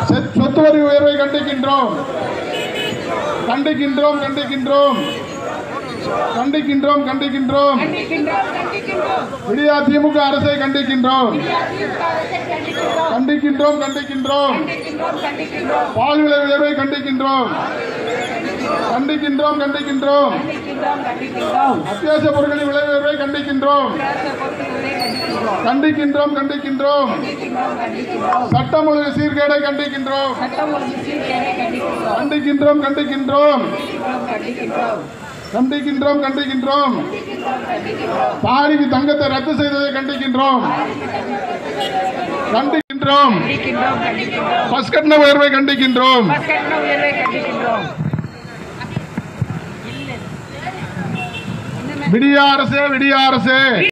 செ- சொத்து வரி உயர்வை கண்டிக்கின்றோம் கண்டிக்கின்றோம் கண்டிக்கின்றோம் கண்டிக்கின்றோம் கண்டிக்கின்றோம் விடியா திமுக அரசை கண்டிக்கின்றோம் கண்டிக்கின்றோம் கண்டிக்கின்றோம் பால் விலை உயர்வை கண்டிக்கின்றோம் கண்டிக்கின்றோம் கண்டிக்கின்றோம் அத்தியாவசிய பொருட்களின் விலை உயர்வை கண்டிக்கின்றோம் கண்டிக்கின்றோம் கண்டிக்கின்றோம் சட்டம் ஒழுங்கு சீர்கேடை கண்டிக்கின்றோம் கண்டிக்கின்றோம் கண்டிக்கின்றோம் கண்டிக்கின்றோம் கண்டிக்கின்றோம் தாரிக்கு தங்கத்தை ரத்து செய்ததை கண்டிக்கின்றோம் கண்டிக்கின்றோம் பஸ் கட்டண உயர்வை கண்டிக்கின்றோம் விடிய அரசே விடிய அரசே